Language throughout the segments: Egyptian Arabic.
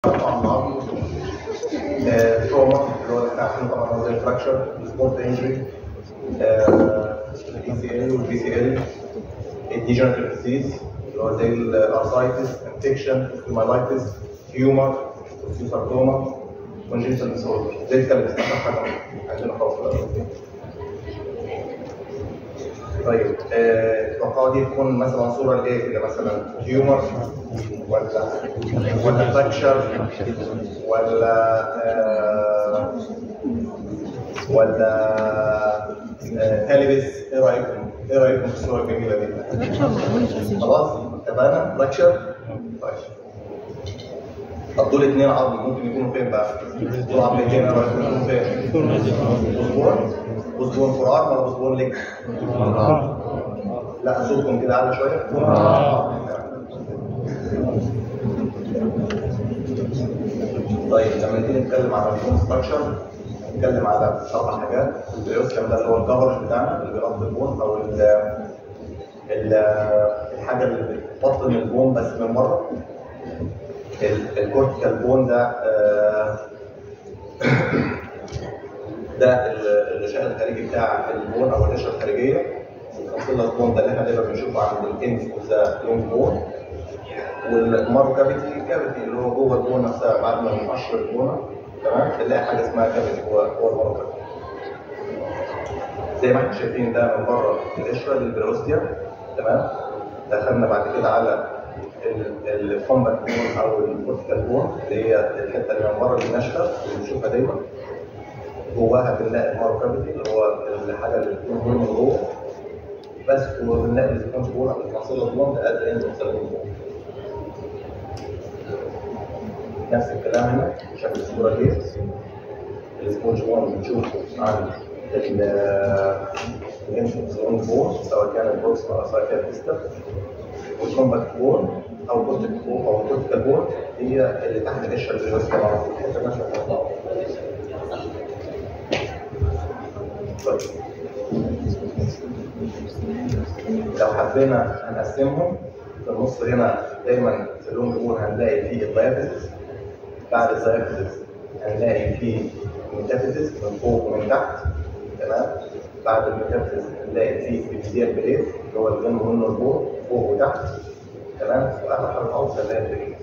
طبعا العظم تروما اللي هو احنا عارفينه طبعا هو زي الفراكشر سبورت انجري البي سي ال والبي سي ال الديجنريتيف ديزيز اللي هو زي الارثرايتس انفكشن هيومالايتس هيومر ساركوما كونجنتال ديسوردر زي الكلام بس حاجه عندنا خالص طيب آه، التوقع دي تكون مثلا صوره لايه كده مثلا هيومر ولا ولا فراكشر ولا آه، ولا آه، تالبس ايه رايكم؟ ايه رايكم في الصوره الجميله دي؟ خلاص اتفقنا فراكشر طيب طب دول اثنين عظم ممكن يكونوا فين بقى؟ دول عظمتين ايه رايكم يكونوا فين؟ اسبوع اسبوع فور ارم ولا اسبوع ليج؟ لا صوتكم كده اعلى شويه طيب لما نيجي نتكلم على البون ستراكشر نتكلم على اربع حاجات البريوسكم ده اللي هو الكفرج بتاعنا اللي بيغطي البون او ال ال الحاجه اللي بتبطن البون بس من بره ال- الكورتيكال بون ده آه، ده ال- الغشاء الخارجي بتاع البون او القشره الخارجيه الكونسيلر بون ده اللي احنا دايما بنشوفه عند الانف اوف ذا لونج بون والمارو كافيتي كافيتي اللي هو جوه البون نفسها بعد ما بنقشر البونه تمام بنلاقي حاجه اسمها كافيتي جوه جوه المارو كافيتي زي ما احنا شايفين ده من بره القشره للبروستيا تمام دخلنا بعد كده على الكومباكت بون او الكورتيكال بون اللي هي الحته اللي من بره الناشفه اللي بنشوفها دايما جواها بنلاقي المارو كافيتي اللي هو الحاجه اللي بتكون جوه من جوه بس وبنلاقي السبونج بون او الكونسيلر بون ده قد ايه الكونسيلر بون نفس الكلام هنا شكل الصوره دي السبونج بون بنشوفه عند الانفكس لونج بون سواء كان البوكس او سواء كان الديستال والكومباكت بون او الكورتيك بون او الكورتيكال بون هي اللي تحت القشره اللي بس طبعا الحته اللي احنا بنحطها. طيب لو حبينا هنقسمهم في النص هنا دايما في اللونج بون هنلاقي فيه الدايابيتس بعد الدايابيتس هنلاقي فيه ميتافيزيس من فوق ومن تحت تمام بعد الميتافيزيس هنلاقي فيه بيبيديال بليت اللي هو اللي جنبه منه البور فوق وتحت تمام واخر حاجه خالص اللي هي البريد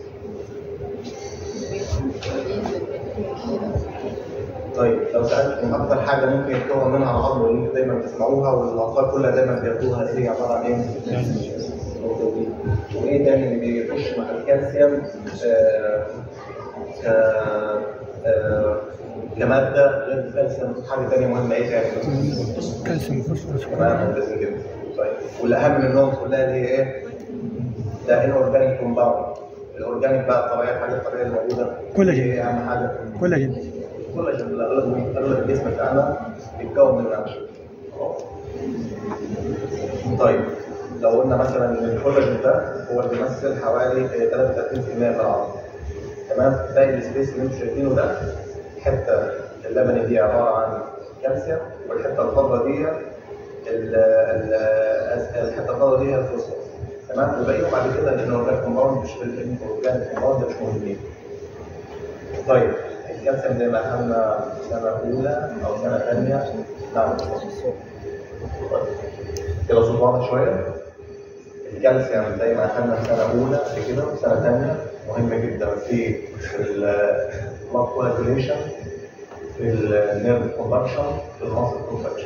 طيب لو سالتكم اكتر حاجه ممكن يتكون منها العظم واللي انتوا دايما تسمعوها والاطفال كلها دايما بياخدوها ايه هي عباره عن ايه؟ النقطة دي. وايه تاني اللي بيخش مع الكالسيوم آه، ك آه، كماده غير الكالسيوم حاجه تانيه مهمه ايه تاني؟ كالسيوم فوسفورس تمام ممتازين جدا طيب والاهم منهم كلها اللي هي ايه؟ ده الاورجانيك كومباوند الاورجانيك بقى الطبيعيه الحاجات الطبيعيه الموجوده كولاجين. هي اهم حاجه كولاجين كولاجين اللي اغلب اغلب الجسم بتاعنا بيتكون منها خلاص طيب لو قلنا مثلا ان الكولاجين ده هو اللي بيمثل حوالي آه، 33% من العظم تمام باقي السبيس اللي انتم شايفينه ده الحته اللبني دي عباره عن كالسيوم والحته الخضراء دي ال- ال- الحته الخضراء دي هي الفوسفور تمام وباقيهم بعد كده الاورجانيك كومباوند مش في الاورجانيك كومباوند مش مهمين طيب الكالسيوم زي ما اخذنا سنه اولى او سنه ثانيه نعم طيب. كده صوت واضح شويه الكالسيوم زي ما اخذنا في سنه اولى في كده وسنه ثانيه مهم جدا في البلاد كواجوليشن في النيرف كوندكشن في المصل كوندكشن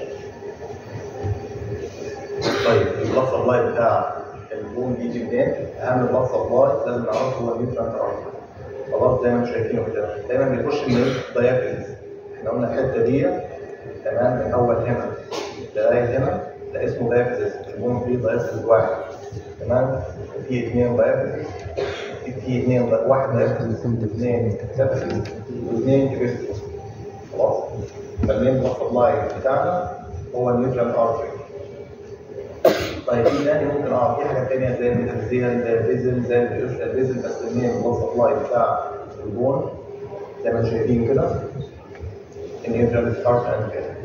طيب البلاد سبلاي بتاع البون بيجي منين؟ اهم بلاد سبلاي لازم نعرفه هو النيوترانت ارتر خلاص زي ما انتم شايفينه كده دايما بيخش من الدايابيتس احنا قلنا الحته دي تمام من اول هنا لغايه هنا ده اسمه دايابيتس البون فيه دايابيتس واحد تمام في اثنين دايابيتس في في اثنين واحد دايابيتس اثنين دايابيتس واثنين كبيرتس خلاص فالمين بلاد سبلاي بتاعنا هو النيوترال ارتري طيب في تاني ممكن اه في حاجه تانيه زي الميتافيزيال زي الفيزل زي الفيزل فيزل بس المين بلاد سبلاي بتاع البون زي ما انتم شايفين كده النيوترال ارتري اند كده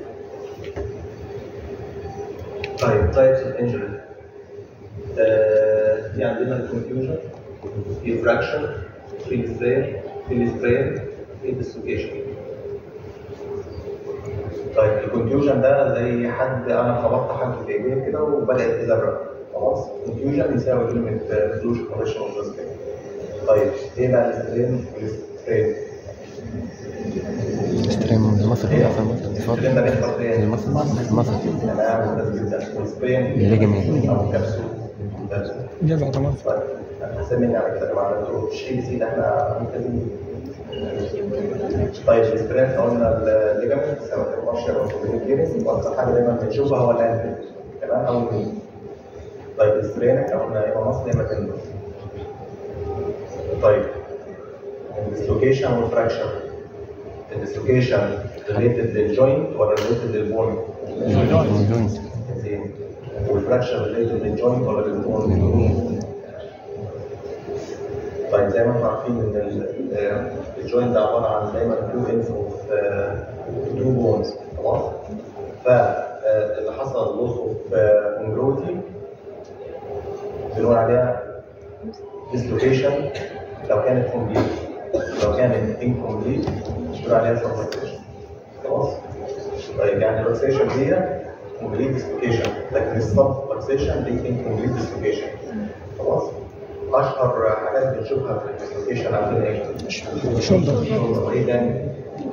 طيب تايبس اوف انجري في عندنا الكونفيوجن في فراكشن في سبير في السبرين في الديسلوكيشن طيب الكونفيوجن ده زي حد انا خبطت حد في ايديه كده وبدات تزرق خلاص الكونفيوجن يساوي كلمه فلوشن كونديشن اوف طيب ايه بقى السترين والسترين؟ ستريم المصري ايه؟ مثلا السترين ده بيحصل فين؟ المصري المصري تمام ممتاز جدا والسبرين الليجمنت. او كبسول ممتاز جمع طبعا طيب هسميني على كده يا جماعه انتوا الشيء سي ده احنا ممتازين طيب السبرين احنا قلنا الليجمنت سواء كان مارشال او كوميونيكيرنج واكثر حاجه دايما بنشوفها هو الانفل تمام او النين طيب السبرين احنا قلنا يا اما مصل يا اما تندر طيب الديسلوكيشن والفراكشر الديسلوكيشن ريليتد للجوينت ولا ريليتد للبون؟ جوينت زين والفراكشر ريليتد للجوينت ولا للبون؟ طيب زي ما احنا عارفين ان ال- آه، الجوينت ده عباره عن دايما تو انس اوف تو بونز خلاص فاللي حصل لوس اوف كونجروتي بنقول عليها ديسلوكيشن لو كانت كومبليت لو كانت انكومبليت بنقول عليها سبلكسيشن خلاص طيب يعني الريلاكسيشن دي كومبليت ديسلوكيشن لكن السبلكسيشن دي انكومبليت ديسلوكيشن خلاص اشهر حاجات بنشوفها في الديسلوكيشن عندنا ايه؟ شولدر الشولدر ايه تاني؟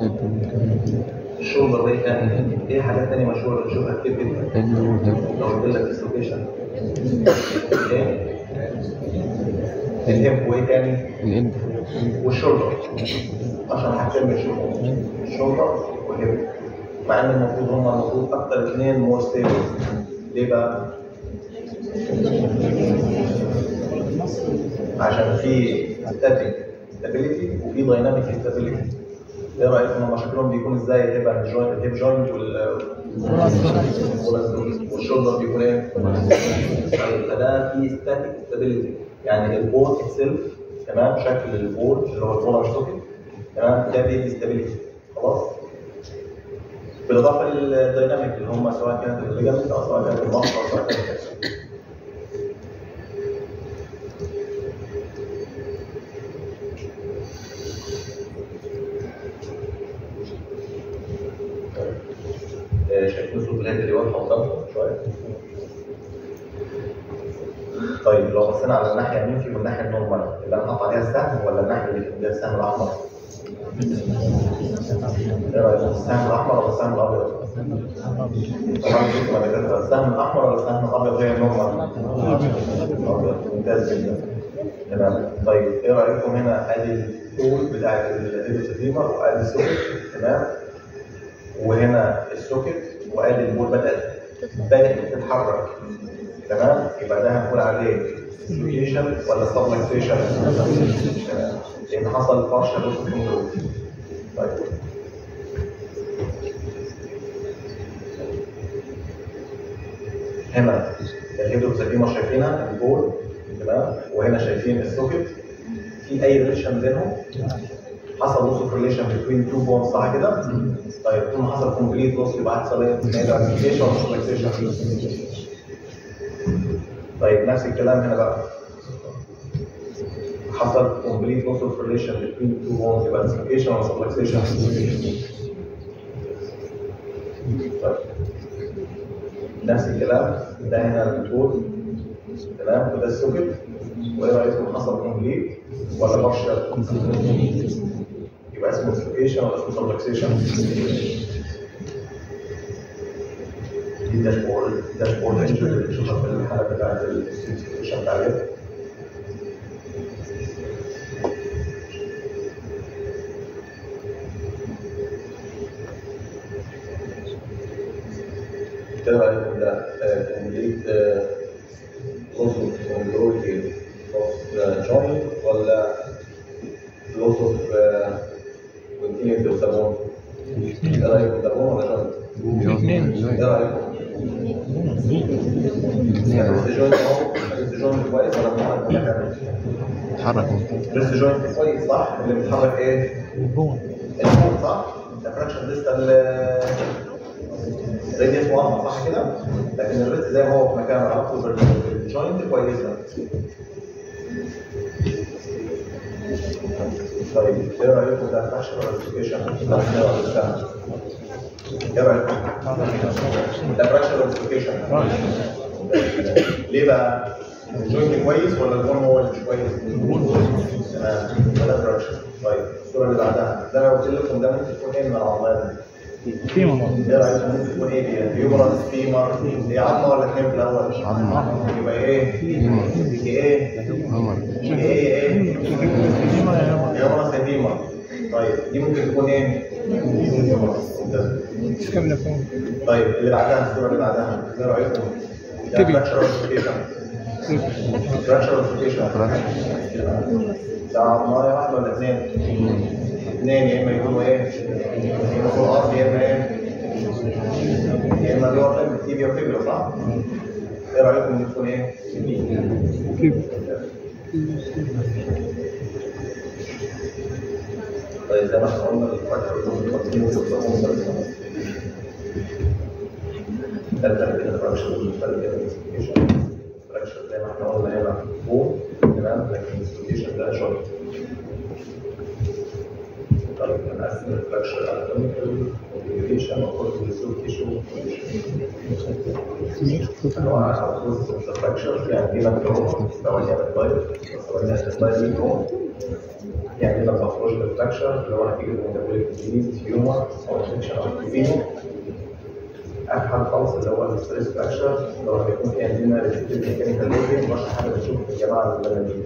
الشولدر ايه تاني؟ ايه حاجات تانية مشهورة بنشوفها كتير جدا لو قلت لك ديسلوكيشن ايه؟ الهيب وايه تاني؟ الإند والشولدر عشان حاجتين بنشوفهم الشولدر والهيب مع ان المفروض هما المفروض اكتر اثنين مور ستيبل ليه بقى؟ عشان في ستاتيك ستابيليتي وفي دايناميك ستابيليتي ايه رايكم هما شكلهم بيكون ازاي الهيب الجوينت الهيب جوينت وال والشولدر بيكون ايه؟ طيب فده في ستاتيك ستابيليتي يعني البول اتسيلف تمام شكل البول اللي هو البول مش توكل تمام ده بيدي ستابيليتي خلاص بالاضافه للدايناميك اللي هم سواء كانت الليجمنت او سواء كانت المصر او سواء كانت الكبسول. آه، شايفين صوت الهيد اللي واضحه قدامكم شويه طيب لو بصينا على الناحيه اليمين فيهم الناحيه النورمال اللي انا حاطط عليها السهم ولا الناحيه اللي فيها السهم الاحمر؟ ايه رايكم السهم الاحمر ولا السهم الابيض؟ طبعا شوفوا انا كده السهم الاحمر ولا السهم الابيض غير النورمال؟ الابيض ممتاز جدا تمام طيب ايه رايكم هنا ادي الطول بتاع الهيدروسيفيمر وادي السوكت تمام وهنا السوكت وادي البول بدات بدات تتحرك تمام يبقى ده هنقول عليه سبليكيشن ولا سبلكسيشن تمام لان حصل بارشل لوس كنترول طيب هنا الهيدروسيفيمر شايفينها البول تمام وهنا شايفين السوكت في اي ريليشن بينهم حصل لوس اوف ريليشن بين تو بونز صح كده؟ طيب طول ما حصل كومبليت لوس يبقى هيحصل ايه؟ هيبقى ولا سبلكسيشن طيب نفس الكلام هنا بقى حصل complete loss of relation between two bonds يبقى dislocation ولا subluxation؟ طيب نفس الكلام ده هنا البول تمام وده السوكت وايه رايكم حصل complete ولا partial؟ يبقى اسمه dislocation ولا اسمه subluxation؟ دي داشبورد داشبورد انجري اللي بنشوفها في الحاله بتاعت السيتويشن بتاع اليد كده عليكم ده كومبليت لوس اوف كونجرويتي اوف جوينت ولا لوس اوف كونتينيوتي اوف سابون؟ ايه رايكم سابون ولا جوينت؟ ايه رايكم؟ ريست جوينت اهو ريست جوينت كويس ولا بنتحرك ولا كامل؟ اتحرك ريست جوينت كويس صح؟ اللي بيتحرك ايه؟ البون الفوق صح؟ الفراكشن ديستال راديوس واضحه صح كده؟ لكن الريست زي ما هو في مكانه علاقته بالجوينت كويسه طيب ايه رايكم ده فراكشر ولا سبيكيشن؟ ايه رايكم؟ ده فراكشر ولا سبيكيشن؟ ليه بقى؟ الجوينت كويس ولا البون هو اللي مش كويس؟ تمام ولا فراكشر طيب الصوره اللي بعدها ده لو قلت لكم ده ممكن تكون ايه من العظام؟ فيما ايه رايك ممكن تكون ايه دي؟ هيومرس فيمر هي عظمه ولا اثنين في الاول؟ عظمة. يبقى ايه؟ فيمر. يبقى ايه؟ عمر يبقى ايه ايه؟ هيومرس فيمر طيب دي ممكن تكون ايه؟ ممتاز. كم لكم طيب اللي بعدها الصوره اللي بعدها ايه رايكم؟ ده كبير. فراكشر اوسيفيكيشن فراكشر اوسيفيكيشن فراكشر. ده عظمايه واحده ولا اثنين؟ اثنين يا اما يكونوا ايه؟ يا اما فوق الارض يا اما ايه؟ يا اما جوه قلب التيبيا وفيبرا صح؟ ايه رايكم دي تكون ايه؟ كيف طيب زي ما احنا قلنا الفراكشر والتقديم والتقديم ده الفرق بين الفراكشر والفرق بين الاكسبليشن الفراكشر زي ما احنا قلنا هنا فوق تمام لكن الاكسبليشن ده شورت طيب هنقسم الفراكشر على كيميكال كونفيجريشن وكورتيكال سوب تيشو انواع بص الفراكشر يعني كده بتروح لو هي طيب بس لو هي طيب منهم يعني لما بخرج بالفراكشر اللي هو نتيجه الميتابوليك ديزيز هيومر او انفكشن او كوفينو اخر حاجه خالص اللي هو الستريس فراكشر اللي هو بيكون في عندنا ريسبتيف ميكانيكال لوبين مش حاجه بنشوفها في الجماعه البلديه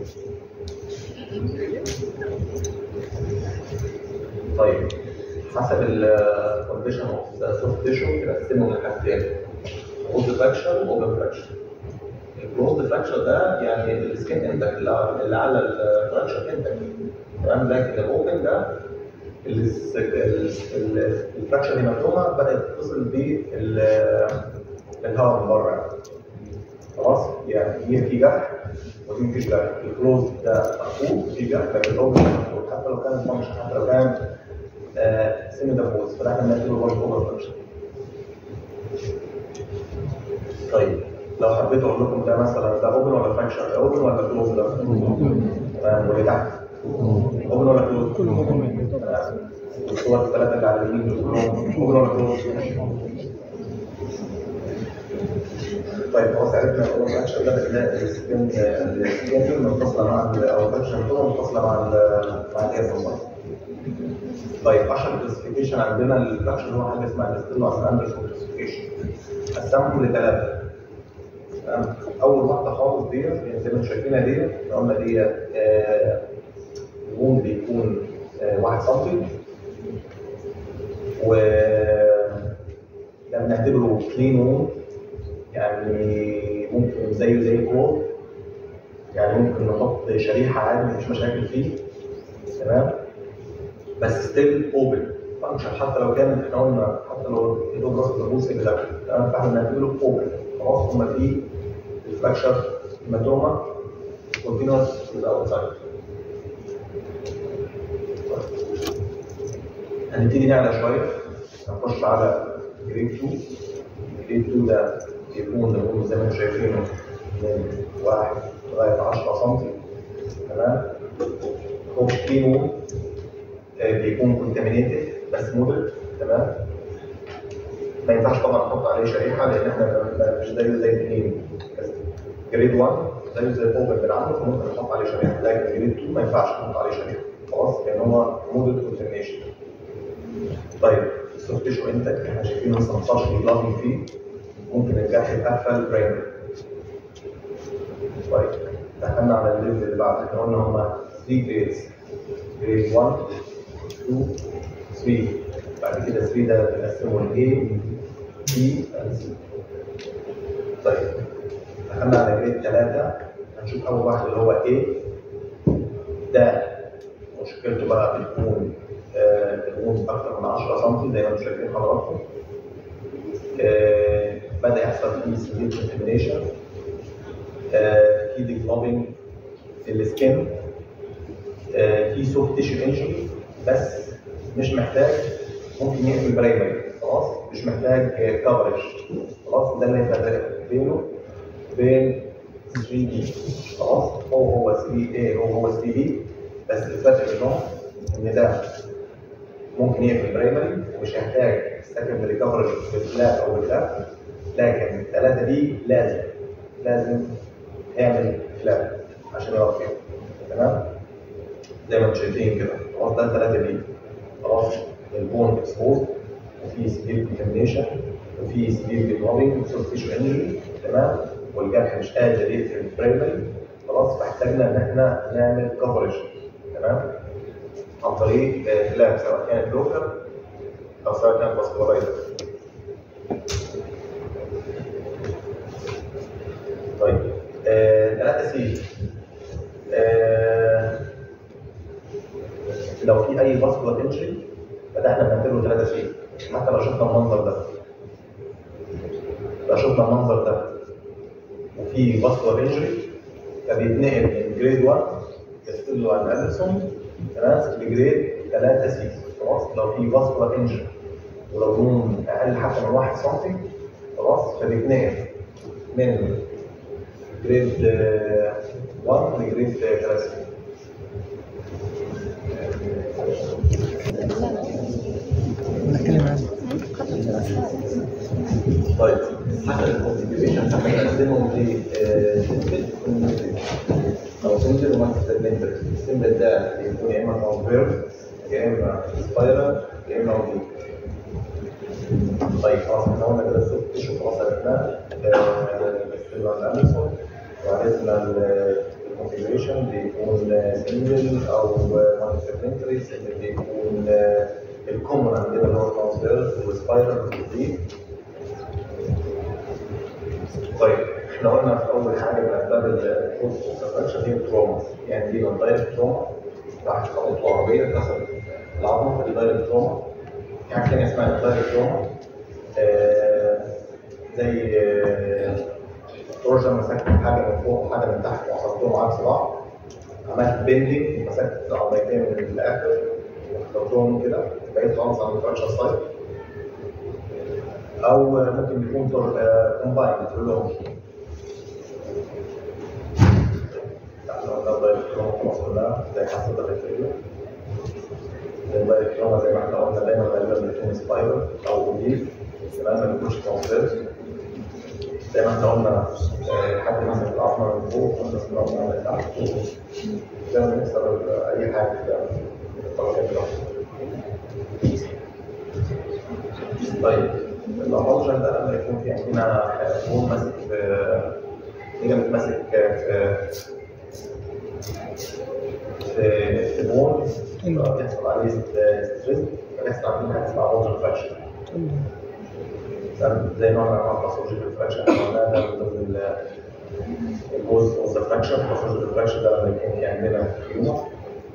طيب حسب الكونديشن اوف ذا سوفت تيشو بنقسمه لحاجتين كلوزد فراكشر واوبن فراكشر الكلوزد فراكشر ده يعني السكين انتك اللي على الفراكشر انتك تمام لكن الاوبن ده الس- ال- ال- الفراكشر هيماتوما بدات تتصل بالهواء من بره يعني. خلاص يعني هي في جرح ودي مفيش جرح الكلوز ده مقفول في جرح لكن الاوبن مقفول حتى لو كان فانكشن حتى لو كان آه سيمي دافوز فده احنا بنعتبره برضه اوفر فانكشن طيب لو حبيت اقول لكم ده مثلا ده اوبن ولا فانكشن ده اوبن ولا كلوز ده؟ تمام واللي تحت اوبن ولا كلوز؟ كلهم open. تمام. والصور الثلاثه اللي على اليمين دول كلهم اوبن ولا كلوز؟ طيب خلاص عرفنا الاول فانكشن ده بنلاقي السكين السكين منفصله مع ال- او الفانكشن كلها منفصله مع ال- مع الجهاز المصري طيب اشهر كلاسيفيكيشن عندنا الفراكشن هو حاجه اسمها الستيل اندر كلاسيفيكيشن قسمهم لثلاثه تمام اول واحده خالص ديت يعني زي ما انتم شايفينها ديت احنا قلنا ديت آه، الوند بيكون آه، 1 سم و ده بنعتبره كلين ووند يعني ممكن زيه زي الكور يعني ممكن نحط شريحه عادي مفيش مشاكل فيه تمام بس ستيل اوبن فانكشن حتى لو كان احنا قلنا حتى لو يدوب راس الرؤوس اللي تمام فاحنا بنعتبره اوبن خلاص هما في الفراكشر هيماتوما كونتينوس في الاوتسايد هنبتدي نعلى شويه هنخش على جريد 2 جريد 2 ده بيكون نقول زي ما انتم شايفينه من 1 لغايه 10 سم تمام هو كيمو آه، بيكون كونتامينيتد بس مودريت تمام ما ينفعش طبعا نحط عليه شريحه لان احنا ما- ما- مش زيه زي الاثنين جريد 1 زيه زي الاوبن بنعمله فممكن نحط عليه شريحه لكن جريد 2 ما ينفعش نحط عليه شريحه خلاص لان هو مودريت كونتامينيشن طيب السوفت تيشو انتك احنا شايفين مثلا ما صارش بيلغي فيه ممكن الجرح يتقفل برين طيب دخلنا على الليفل اللي بعد احنا قلنا هما 3 جريدز جريد 1 2 3 بعد كده 3 ده بنقسمه ل A B and C طيب دخلنا على جريد 3 هنشوف اول واحد اللي هو A ده مشكلته بقى بتكون آه، الغموض اكتر من 10 سم زي ما انتم شايفين حضراتكم آه، بدا يحصل فيه سيفير كونتامينيشن في ديفلوبينج في السكين آه، في سوفت تيشو انجري بس مش محتاج ممكن يقفل برايمري خلاص مش محتاج كفرج خلاص ده اللي هيفرق بينه بين 3 دي خلاص هو هو 3 A هو هو 3 دي بس الفرق بينهم ان ده ممكن يقفل برايمري ومش هيحتاج سكندري كفرج بالفلات او بالفلات لكن الثلاثه دي لازم لازم يعمل فلات عشان يقف فيهم تمام زي ما انتم شايفين كده خلاص ده الثلاثه دي خلاص البون اكسبوز وفي سبير ديكامينيشن وفي سبير ديكوبينج وسوفت تيشو انجري تمام والجرح مش قادر يقفل البرايمري خلاص فاحتاجنا ان احنا نعمل كفرج تمام عن طريق فلاب سواء كانت لوكال او سواء كانت فاسكولارايزر طيب 3 سي لو في اي فاسكولار انجري فده احنا بنعتبره 3 سي حتى لو شفنا المنظر ده لو شفنا المنظر ده وفي فاسكولار انجري فبيتنقل من جريد 1 كاستيلو عند اندرسون تمام لجريد 3 سي خلاص لو في فاسكولار انجري ولو لون اقل حتى من 1 سم خلاص فبيتنقل من جريد آه، 1 لجريد 3 سي نتكلم عنه طيب حسب الكونفيجريشن هنقسمهم لسيمبل او سيمبل وماكسيمنتال السيمبل ده بيكون يا اما كونفيرس يا اما سبايرال يا اما اوبليك طيب خلاص احنا قلنا كده السوفت تيشو خلاص عرفناه السيلفر اناليسون وعرفنا الكونفيجريشن بيكون سيمبل او ماكسيمنتري سيمبل بيكون الكومن عندنا اللي هو الكونفيرس والسبايرال والاوبليك طيب احنا قلنا في اول حاجه من اسباب البوست سسبنشن هي التروما يعني دي من دايركت تروما راحت خبطه عربيه كسرت العظمه فدي دايركت تروما في حاجه ثانيه اسمها دايركت تروما آه زي آه تورجن مسكت حاجه من فوق وحاجه من تحت وحطيتهم عكس بعض عملت بيندنج مسكت عضلتين من الاخر وحطيتهم كده بقيت خالص على الفراكشر سايد او ممكن يكون كومباين كلهم لو ده الكروما خلاص كلها زي حسب الريفيو زي الكروما زي ما احنا قلنا دايما غالبا بيكون سبايرال او اوديل تمام ما بيكونش كونفيرس زي ما احنا قلنا آه، حد مثلا العظمه من فوق وحد مثلا العظمه من تحت زي ما بنكسر اي حاجه كده الطبقات الأخرى. طيب الابولجن ده لما يكون في عندنا بون ماسك في ليجامنت ماسك في في في بون بيحصل عليه ستريس فبيحصل عندنا حاجه اسمها ابولجن فراكشر زي نوع من انواع الباثولوجيكال فراكشر احنا قلنا ده من ضمن الجزء اوف ذا فراكشر الباثولوجيكال فراكشر ده لما يكون في عندنا تيومر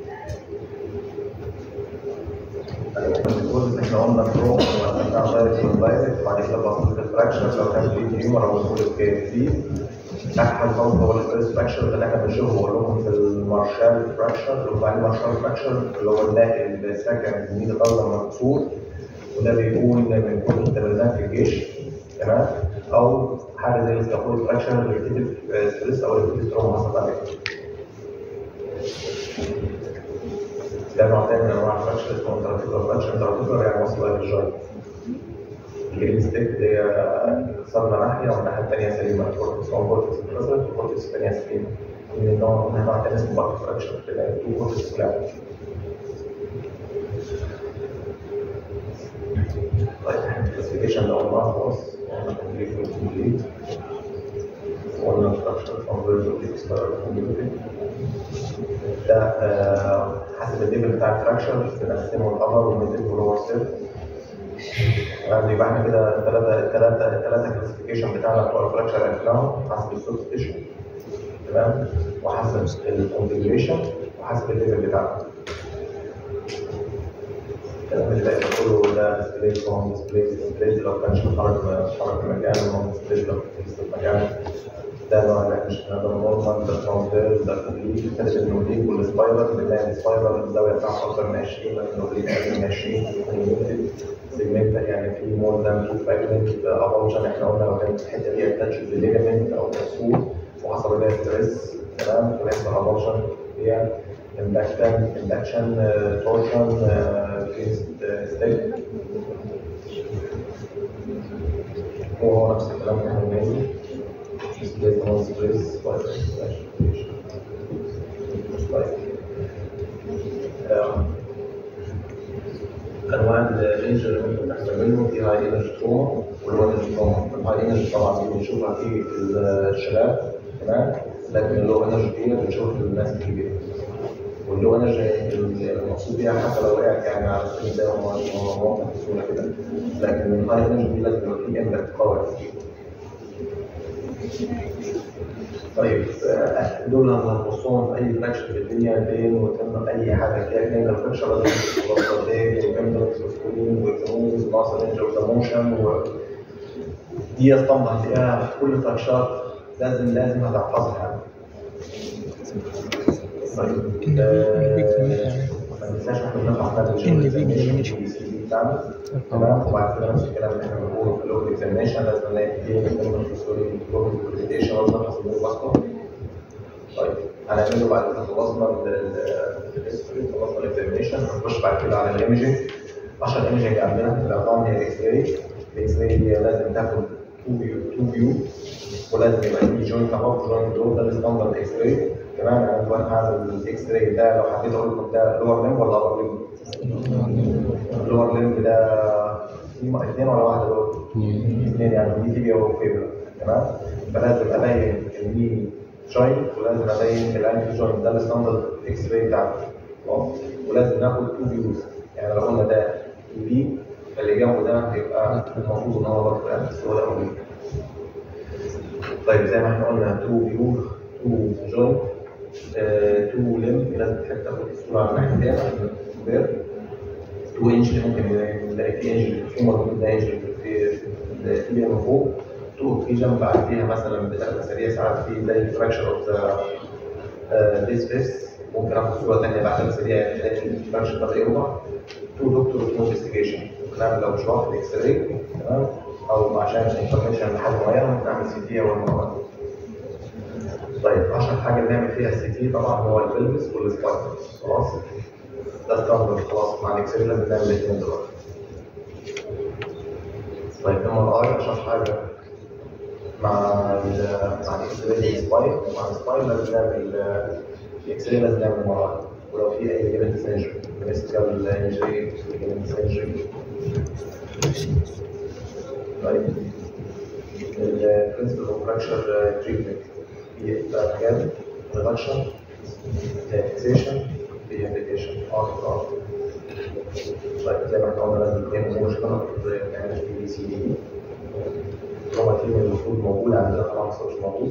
الجزء اللي احنا قلنا بروم وقسمناه دايركت ودايركت وبعد كده بسيط الفراكشر لو كان في تيومر او سوليد كي احد خالص هو الستريس فراكشر اللي احنا بنشوفه بقول لكم في المارشال فراكشر وبعدين المارشال فراكشر اللي هو الناقل السكن زميل الارض مكسور وده بيكون من كتر التمرينات في الجيش تمام او حاجه زي السكافول فراكشر ريبيتيف ستريس او ريبيتيف تروما حصلت عليه ده نوع تاني من انواع الفراكشر اسمه انتراتيكولار فراكشر انتراتيكولار يعني وصل الى الجوينت الجرين ستيك دي صدمه ناحيه والناحيه الثانيه سليمه الكورتكس او كورتكس اتكسرت والكورتكس الثانيه سليمه من النوع من انواع تاني اسمه باك فراكشر كده تو كورتكس فلات طيب الكلاسيفيكيشن ده قلناه خلاص قلنا كومبليت والكومبليت قلنا الفراكشر كونفرجن اكسترا كومبليت ده آه، حسب الليفل بتاع الفراكشر بنقسمه الابر والميدل واللور سيرف يعني يبقى احنا كده الثلاثه الثلاثه الثلاثه كلاسيفيكيشن بتاعنا بتوع الفراكشر عرفناهم حسب السوفت تيشو تمام وحسب الكونفيجريشن وحسب الليفل بتاعنا الكلام اللي باقي كله ده ديسبلاي نون ديسبلاي ديسبلاي لو كانش متحرك متحرك في مكانه نون ديسبلاي لو كان في مكانه ده نوع اللي احنا شفناه ده نورمال ده ترانسفير ده كومبليت الفرق بين الاوبليك والسبايرال بنلاقي السبايرال الزاويه بتاعته اكتر من 20 لكن الاوبليك اقل من 20 سيجمنت يعني في مور ذان تو فراجمنت ابولجن احنا قلنا لو كانت الحته دي اتاتش بليجمنت او كسور وحصل لها ستريس تمام ويحصل ابولجن هي induction induction torsion ستيك هو نفس الكلام اللي احنا بنعمله displacement stress طيب آم، انواع الانجر اللي ممكن نحصل منه في هاي انرجي تروما واللو انرجي تروما الهاي انرجي طبعا دي بنشوفها في الشباب تمام لكن اللو انرجي دي بنشوفها في الناس الكبيره واللو انرجي المقصود بيها حتى لو وقعت يعني على السن ده هو هو واضح بسهوله كده لكن الهاي انرجي دي لازم يبقى في امباكت قوي طيب آه، دول لما هنبصهم في اي فراكشن في الدنيا بين وتم اي حاجه فيها كان الفراكشن لازم تبقى ديل وكاميرا وسكولين وكنوز وماسل انجر وزاموشن و دي اسطمبة هتلاقيها في كل فراكشات لازم لازم هتحفظها يعني. طيب آه، ما ننساش احنا بنرفع فات إن بيجي definition. بتاعنا تمام وبعد كده نفس الكلام اللي احنا بنقوله في الاول اكزامينشن لازم نلاقي فيه من الفسوري برزنتيشن لازم نحفظ الباسكو طيب هنعمله بعد كده خلصنا الهيستوري خلصنا الاكزامينشن هنخش بعد كده على الايمجنج اشهر ايمجنج عندنا في العظام هي الاكس راي الاكس راي دي لازم تاخد 2 فيو 2 فيو ولازم يبقى فيه جوينت اهو جوينت دول ده الستاندرد اكس راي تمام يعني دلوقتي هعمل الاكس راي ده لو حبيت اقول لكم ده لور ليم ولا ابر ليم؟ اللور ليم ده في اثنين ولا واحده دول؟ اثنين يعني دي تيبيا وفيبلا تمام فلازم ابين الني جوينت ولازم ابين الانكل جوينت ده الستاندرد اكس راي بتاعنا خلاص ولازم ناخد تو فيوز يعني لو قلنا ده بي اللي جنبه ده هيبقى المفروض ان هو برضه يعني بس هو ده أولي. طيب زي ما احنا قلنا تو فيو تو جوينت تو ليم لازم تحب تاخد الصوره على الناحيتين عشان تبان تو انجل ممكن نلاقي في انجل في موجود ده انجل في في من فوق تو في جنب بعد فيها مثلا بتبقى سريع ساعات في زي فراكشر اوف ذا ديس فيس ممكن اخد صوره ثانيه بعد سريع تلاقي فراكشر ده يوضح تو دكتور تو انفستيجيشن ممكن اعمل لو مش واخد اكس راي تمام او عشان انفورميشن لحاجه معينه ممكن اعمل سي تي او المرض طيب اشهر حاجه بنعمل فيها السي تي طبعا هو البلبس والسبايك خلاص ده ستاندرد خلاص مع الاكس راي لازم نعمل الاثنين دول طيب ام ار اي اشهر حاجه مع ال مع الاكس راي السبايك مع السبايك لازم نعمل الاكس راي لازم نعمل ام ار اي ولو في اي ليجمنت سنجري ميسكال انجري ليجمنت سنجري طيب البرنسبل اوف فراكشر تريتمنت هي ثلاث حاجات ريدكشن فيكسيشن ريهابيليتيشن ار ار طيب زي ما احنا قلنا لازم الاثنين مش غلط زي ما كان في بي سي دي طالما في المفروض موجود عندنا طبعا بس مش موجود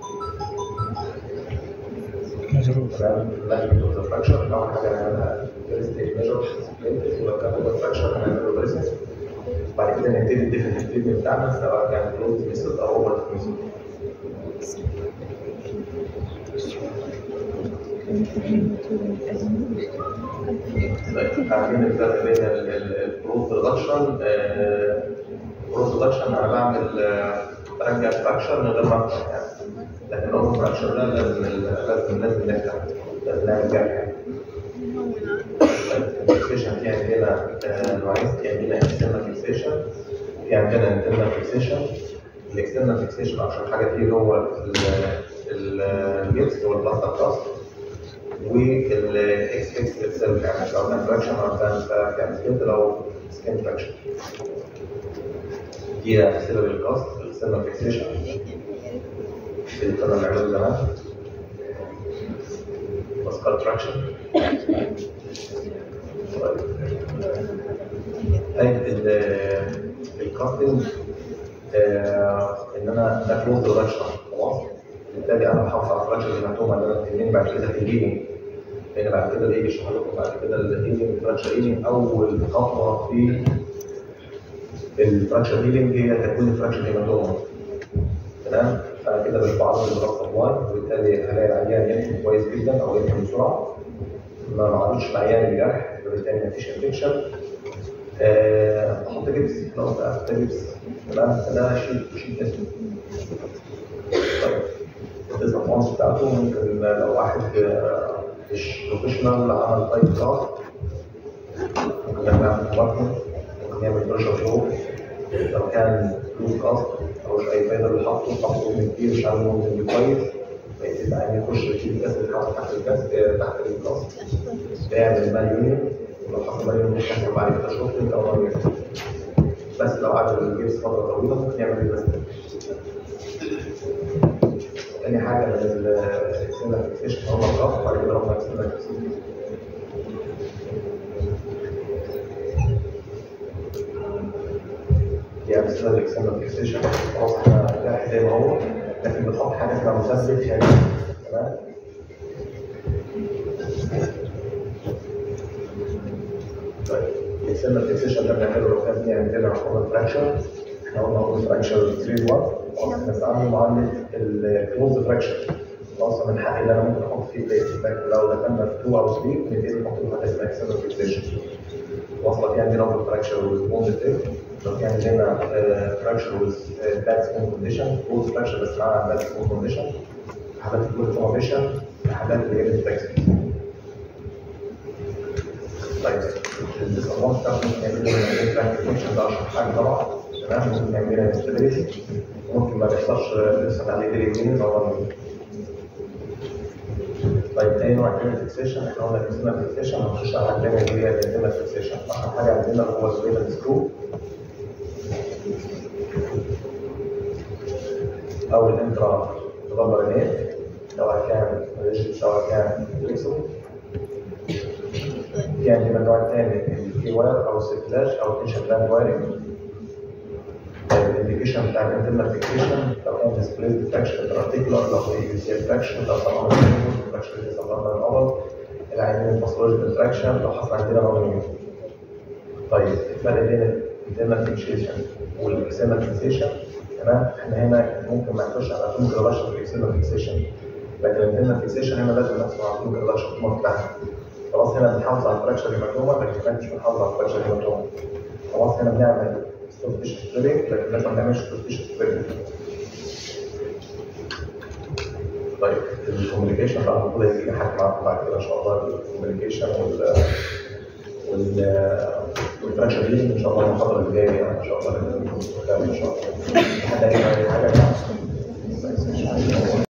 مظروف تمام مانجمنت اوف ذا فراكشر اول حاجه هنعملها فيرست ميجر ولو كان هو فراكشر هنعمله بريسنس بعد كده نبتدي الديفنت تريتمنت بتاعنا سواء كان كلوز ميثود او اوفر ميثود طيب عارفين الفرق بين البروز ريدكشن البروز ريدكشن انا بعمل آه، برجع فراكشر من غير ما افتح يعني لكن الاوفر فراكشر ده لازم لازم لازم نفتح لازم نعمل جرح يعني الفيكسيشن في عندنا آه، نوعين في عندنا اكسترنال فيكسيشن في عندنا انترنال فيكسيشن الاكسترنال فيكسيشن اشهر حاجه فيه هو الجبس هو البلاستر كاست والاكس فيكس اتسيلف يعني لو كان فراكشن او كان كان سكيل او سكين فراكشن دي امثله للكاست الاكسترنال فيكسيشن اللي كنا بنعمله زمان ماسكال تراكشن طيب الكاستنج ان انا ده كلوز ريدكشن خلاص بالتالي انا بحافظ على الفراكشر اللي مكتوب عندنا الاثنين بعد كده في الهيلينج لان بعد كده الايه بيشرح لكم بعد كده الهيلينج فراكشر هيلينج اول خطوه في الفراكشر هيلينج هي تكوين الفراكشر هيماتوما تمام فانا كده مش بعرض البلاد سبلاي وبالتالي هلاقي العيان يمشي كويس جدا او يمشي بسرعه ما معرضش العيان لجرح فبالتالي مفيش انفكشن احط جبس لو احط جبس تمام ده شيء شيء اسمه طيب الديسابونس بتاعته ممكن لو واحد آه، مش بروفيشنال عمل تايب كلاس ممكن نعمل كومبارتمنت ممكن نعمل بريشر فلو لو كان فلوس كاست او مش اي فايده اللي حاطه حاطه من كتير مش عامل ممكن كويس بقيت يعني يخش يشيل الكاس اللي حاطط تحت الكاس آه، تحت الكاس بيعمل مان يونيون ولو حط مان يونيون مش هيحصل بعد كده شوفنج او مان يونيون بس لو قعد الجبس فتره طويله ممكن يعمل ريبلاستيك تاني حاجه من السنه فيكسيشن هو الضغط وبعد كده رفع السنه فيكسيشن دي امثله للاكسنال فيكسيشن خلاص احنا الجرح زي ما هو لكن بنحط حاجه اسمها مثبت خارجي تمام طيب الاكسنال فيكسيشن ده بنعمله لو كان في عندنا عقوبه فراكشر احنا قلنا عقوبه فراكشر 3 1 خلاص بنستعمل معامله الكلوز فراكشر خلاص من حقي ان انا ممكن احط فيه بليت لكن لو دخلنا في 2 او 3 نبتدي نحط له حاجه اسمها اكسنال فيكسيشن واصله في عندنا اوفر فراكشر والبوند تيب لو في عندنا فراكشر وذ باد سكون كونديشن بوز فراكشر بس معاها باد سكون كونديشن حالات الجول فورميشن حالات اللي هي الفراكشر طيب الاستخدام بتاعه ممكن يعمل لنا الفراكشن ده اشهر حاجه طبعا تمام ممكن يعمل لنا انستابيليتي ممكن ما بيحصلش لسه عليه ديلي طبعا طيب تاني نوع تاني فيكسيشن احنا قلنا الانتيما فيكسيشن هنخش على التاني اللي هي الانتيما فيكسيشن اخر حاجه عندنا هو السويدن سكرو او الانترا تدبر النيل سواء كان ريجيد سواء كان فليكسبل في عندنا النوع الثاني الكي واير او السيكلاج او التنشن بلان وايرنج الانديكيشن بتاع الانترنال فيكسيشن لو كان ديسبليد فراكشن الارتيكولار لو هي يو سي فراكشن لو طبعا فراكشن اللي صدرنا الاول العينين باثولوجيكال فراكشن لو حصل عندنا نوع طيب الفرق بين الانترنال فيكسيشن والاكسترنال فيكسيشن تمام احنا هنا ممكن ما نخش على طول ريلاشن في الاكسترنال فيكسيشن لكن الانترنال فيكسيشن هنا لازم نحصل على طول ريلاشن في المرة بتاعتنا خلاص هنا بنحافظ على الفراكشر المكتومه لكن كمان مش بنحافظ على الفراكشر المكتومه خلاص هنا بنعمل سوفتيش سترينج لكن لازم ما نعملش سوفتيش سترينج طيب الكوميونيكيشن بقى المفروض هيجي حد معاكم بعد كده ان شاء الله الكوميونيكيشن وال وال والفراكشر دي ان شاء الله المحاضره اللي جايه يعني ان شاء الله نكون ان شاء الله حد هيجي حاجه